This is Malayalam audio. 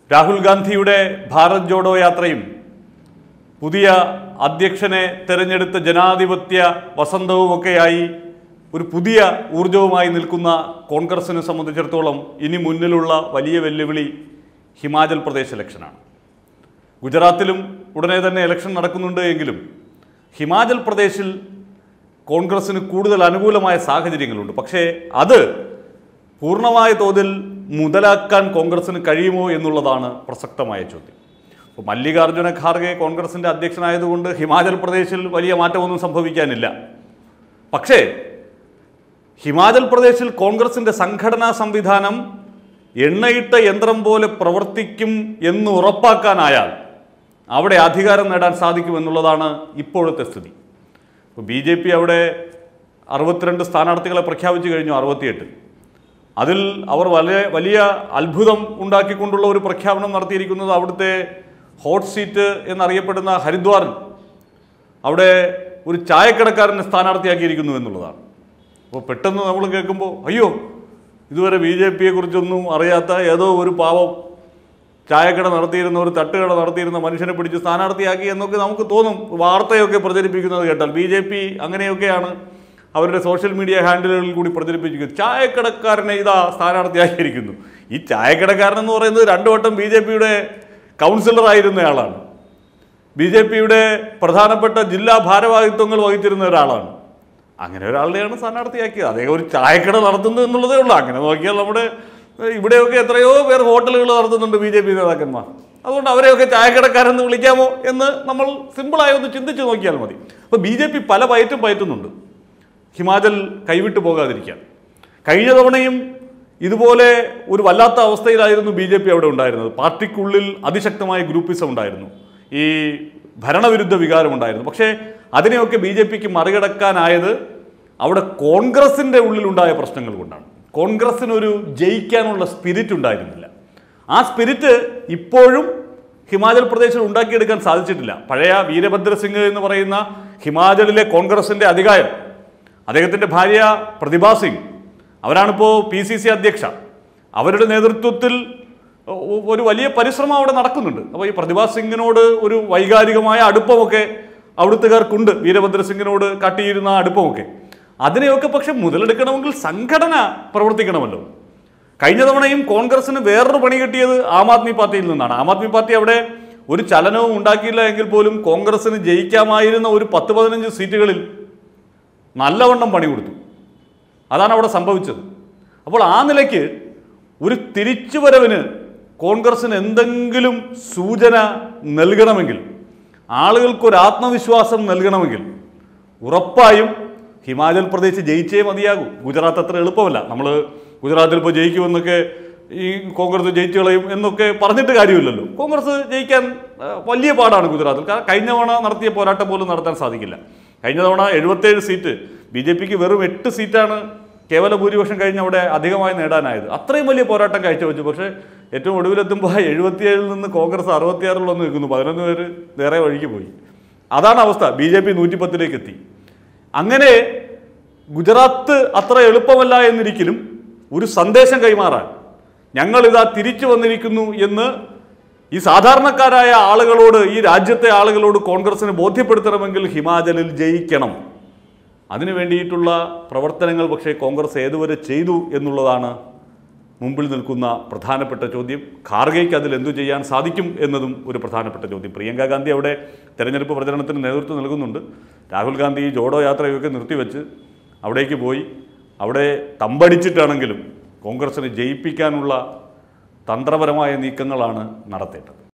രാഹുൽ ഗാന്ധിയുടെ ഭാരത് ജോഡോ യാത്രയും പുതിയ അധ്യക്ഷനെ തെരഞ്ഞെടുത്ത ജനാധിപത്യ വസന്തവുമൊക്കെയായി ഒരു പുതിയ ഊർജവുമായി നിൽക്കുന്ന കോൺഗ്രസിനെ സംബന്ധിച്ചിടത്തോളം ഇനി മുന്നിലുള്ള വലിയ വെല്ലുവിളി ഹിമാചൽ പ്രദേശ് ഇലക്ഷനാണ് ഗുജറാത്തിലും ഉടനെ തന്നെ ഇലക്ഷൻ നടക്കുന്നുണ്ട് എങ്കിലും ഹിമാചൽ പ്രദേശിൽ കോൺഗ്രസിന് കൂടുതൽ അനുകൂലമായ സാഹചര്യങ്ങളുണ്ട് പക്ഷേ അത് പൂർണ്ണമായ തോതിൽ മുതലാക്കാൻ കോൺഗ്രസിന് കഴിയുമോ എന്നുള്ളതാണ് പ്രസക്തമായ ചോദ്യം ഇപ്പോൾ മല്ലികാർജ്ജുന ഖാർഗെ കോൺഗ്രസിൻ്റെ അധ്യക്ഷനായതുകൊണ്ട് ഹിമാചൽ പ്രദേശിൽ വലിയ മാറ്റമൊന്നും സംഭവിക്കാനില്ല പക്ഷേ ഹിമാചൽ പ്രദേശിൽ കോൺഗ്രസിൻ്റെ സംഘടനാ സംവിധാനം എണ്ണയിട്ട യന്ത്രം പോലെ പ്രവർത്തിക്കും എന്ന് ഉറപ്പാക്കാനായാൽ അവിടെ അധികാരം നേടാൻ സാധിക്കുമെന്നുള്ളതാണ് ഇപ്പോഴത്തെ സ്ഥിതി ഇപ്പോൾ ബി ജെ പി അവിടെ അറുപത്തിരണ്ട് സ്ഥാനാർത്ഥികളെ പ്രഖ്യാപിച്ചു കഴിഞ്ഞു അറുപത്തിയെട്ട് അതിൽ അവർ വലിയ വലിയ അത്ഭുതം ഉണ്ടാക്കിക്കൊണ്ടുള്ള ഒരു പ്രഖ്യാപനം നടത്തിയിരിക്കുന്നത് അവിടുത്തെ ഹോട്ട് സീറ്റ് എന്നറിയപ്പെടുന്ന ഹരിദ്വാറിൽ അവിടെ ഒരു ചായക്കടക്കാരനെ സ്ഥാനാർത്ഥിയാക്കിയിരിക്കുന്നു എന്നുള്ളതാണ് അപ്പോൾ പെട്ടെന്ന് നമ്മൾ കേൾക്കുമ്പോൾ അയ്യോ ഇതുവരെ ബി ജെ പിയെ കുറിച്ചൊന്നും അറിയാത്ത ഏതോ ഒരു പാവം ചായക്കട നടത്തിയിരുന്ന ഒരു തട്ടുകട നടത്തിയിരുന്ന മനുഷ്യനെ പിടിച്ച് സ്ഥാനാർത്ഥിയാക്കി എന്നൊക്കെ നമുക്ക് തോന്നും വാർത്തയൊക്കെ പ്രചരിപ്പിക്കുന്നത് കേട്ടാൽ ബി ജെ പി അങ്ങനെയൊക്കെയാണ് അവരുടെ സോഷ്യൽ മീഡിയ ഹാൻഡിലുകളിൽ കൂടി പ്രചരിപ്പിക്കുന്നത് ചായക്കടക്കാരനെ ഇതാ സ്ഥാനാർത്ഥിയാക്കിയിരിക്കുന്നു ഈ ചായക്കടക്കാരൻ എന്ന് പറയുന്നത് രണ്ടു വട്ടം ബി ജെ പിയുടെ കൗൺസിലറായിരുന്നയാളാണ് ബി ജെ പിയുടെ പ്രധാനപ്പെട്ട ജില്ലാ ഭാരവാഹിത്വങ്ങൾ വഹിച്ചിരുന്ന ഒരാളാണ് അങ്ങനെ ഒരാളുടെയാണ് സ്ഥാനാർത്ഥിയാക്കിയത് അദ്ദേഹം ഒരു ചായക്കട നടത്തുന്നു എന്നുള്ളതേ ഉള്ളൂ അങ്ങനെ നോക്കിയാൽ നമ്മുടെ ഏഹ്, ഇവിടെയൊക്കെ എത്രയോ പേർ ഹോട്ടലുകൾ നടത്തുന്നുണ്ട് ബി ജെ പി നേതാക്കന്മാർ അതുകൊണ്ട് അവരെയൊക്കെ ചായക്കടക്കാരെന്ന് വിളിക്കാമോ എന്ന് നമ്മൾ സിമ്പിളായി ഒന്ന് ചിന്തിച്ച് നോക്കിയാൽ മതി അപ്പോൾ ബി ജെ പി പല പയറ്റും പയറ്റുന്നുണ്ട് ഹിമാചൽ കൈവിട്ടു പോകാതിരിക്കാൻ കഴിഞ്ഞ തവണയും ഇതുപോലെ ഒരു വല്ലാത്ത അവസ്ഥയിലായിരുന്നു ബി ജെ പി അവിടെ ഉണ്ടായിരുന്നത് പാർട്ടിക്കുള്ളിൽ അതിശക്തമായ ഗ്രൂപ്പിസം ഉണ്ടായിരുന്നു ഈ ഭരണവിരുദ്ധ വികാരമുണ്ടായിരുന്നു പക്ഷേ അതിനെയൊക്കെ ബി ജെ പിക്ക് മറികടക്കാനായത് അവിടെ കോൺഗ്രസിൻ്റെ ഉള്ളിലുണ്ടായ പ്രശ്നങ്ങൾ കൊണ്ടാണ് കോൺഗ്രസ്സിനൊരു ജയിക്കാനുള്ള സ്പിരിറ്റ് ഉണ്ടായിരുന്നില്ല ആ സ്പിരിറ്റ് ഇപ്പോഴും ഹിമാചൽ പ്രദേശിൽ ഉണ്ടാക്കിയെടുക്കാൻ സാധിച്ചിട്ടില്ല പഴയ വീരഭദ്ര സിംഗ് എന്ന് പറയുന്ന ഹിമാചലിലെ കോൺഗ്രസിൻ്റെ അധികാരം അദ്ദേഹത്തിൻ്റെ ഭാര്യ പ്രതിഭ സിംഗ് അവരാണിപ്പോൾ പി സി സി അധ്യക്ഷ അവരുടെ നേതൃത്വത്തിൽ ഒ- ഒരു വലിയ പരിശ്രമം അവിടെ നടക്കുന്നുണ്ട് അപ്പോൾ ഈ പ്രതിഭ സിംഗിനോട് ഒരു വൈകാരികമായ അടുപ്പമൊക്കെ അവിടുത്തുകാർക്കുണ്ട് വീരഭദ്ര സിംഗിനോട് കാട്ടിയിരുന്ന ആ അടുപ്പമൊക്കെ അതിനെയൊക്കെ പക്ഷെ മുതലെടുക്കണമെങ്കിൽ സംഘടന പ്രവർത്തിക്കണമല്ലോ കഴിഞ്ഞ തവണയും കോൺഗ്രസിന് വേറൊരു പണി കിട്ടിയത് ആം ആദ്മി പാർട്ടിയിൽ നിന്നാണ് ആം ആദ്മി പാർട്ടി അവിടെ ഒരു ചലനവും ഉണ്ടാക്കിയില്ല എങ്കിൽ പോലും കോൺഗ്രസിന് ജയിക്കാമായിരുന്ന ഒരു പത്ത് പതിനഞ്ച് സീറ്റുകളിൽ നല്ലവണ്ണം പണി കൊടുത്തു അതാണ് അവിടെ സംഭവിച്ചത് അപ്പോൾ ആ നിലയ്ക്ക് ഒരു തിരിച്ചുവരവിന് കോൺഗ്രസിന് എന്തെങ്കിലും സൂചന നൽകണമെങ്കിൽ ആളുകൾക്കൊരു ആത്മവിശ്വാസം നൽകണമെങ്കിൽ ഉറപ്പായും ഹിമാചൽ പ്രദേശ് ജയിച്ചേ മതിയാകൂ ഗുജറാത്ത് അത്ര എളുപ്പമല്ല നമ്മൾ ഗുജറാത്തിൽ ഇപ്പോൾ ജയിക്കുമെന്നൊക്കെ ഈ കോൺഗ്രസ് ജയിച്ചു കളയും എന്നൊക്കെ പറഞ്ഞിട്ട് കാര്യമില്ലല്ലോ കോൺഗ്രസ് ജയിക്കാൻ ആ, വലിയ പാടാണ് ഗുജറാത്തിൽ കാരണം കഴിഞ്ഞ തവണ നടത്തിയ പോരാട്ടം പോലും നടത്താൻ സാധിക്കില്ല കഴിഞ്ഞ തവണ എഴുപത്തേഴ് സീറ്റ് ബി ജെ പിക്ക് വെറും എട്ട് സീറ്റാണ് കേവല ഭൂരിപക്ഷം കഴിഞ്ഞ് അവിടെ അധികമായി നേടാനായത് അത്രയും വലിയ പോരാട്ടം കാഴ്ചവെച്ചു പക്ഷേ ഏറ്റവും ഒടുവിലെത്തുമ്പോൾ എഴുപത്തിയേഴിൽ നിന്ന് കോൺഗ്രസ് അറുപത്തിയാറിൽ വന്ന് നിൽക്കുന്നു പതിനൊന്ന് പേര് വേറെ വഴിക്ക് പോയി അതാണ് അവസ്ഥ ബി ജെ പി നൂറ്റിപ്പത്തിലേക്ക് എത്തി അങ്ങനെ ഗുജറാത്ത് അത്ര എളുപ്പമല്ല എന്നിരിക്കലും ഒരു സന്ദേശം കൈമാറാൻ ഞങ്ങളിതാ തിരിച്ചു വന്നിരിക്കുന്നു എന്ന് ഈ സാധാരണക്കാരായ ആളുകളോട് ഈ രാജ്യത്തെ ആളുകളോട് കോൺഗ്രസിന് ബോധ്യപ്പെടുത്തണമെങ്കിൽ ഹിമാചലിൽ ജയിക്കണം അതിനു വേണ്ടിയിട്ടുള്ള പ്രവർത്തനങ്ങൾ പക്ഷേ കോൺഗ്രസ് ഏതുവരെ ചെയ്തു എന്നുള്ളതാണ് മുമ്പിൽ നിൽക്കുന്ന പ്രധാനപ്പെട്ട ചോദ്യം ഖാർഗെയ്ക്ക് അതിൽ എന്തു ചെയ്യാൻ സാധിക്കും എന്നതും ഒരു പ്രധാനപ്പെട്ട ചോദ്യം പ്രിയങ്ക ഗാന്ധി അവിടെ തെരഞ്ഞെടുപ്പ് പ്രചരണത്തിന് നേതൃത്വം നൽകുന്നുണ്ട് രാഹുൽ ഗാന്ധി ഈ ജോഡോ യാത്രയൊക്കെ നിർത്തിവെച്ച് അവിടേക്ക് പോയി അവിടെ തമ്പടിച്ചിട്ടാണെങ്കിലും കോൺഗ്രസിനെ ജയിപ്പിക്കാനുള്ള തന്ത്രപരമായ നീക്കങ്ങളാണ് നടത്തേണ്ടത്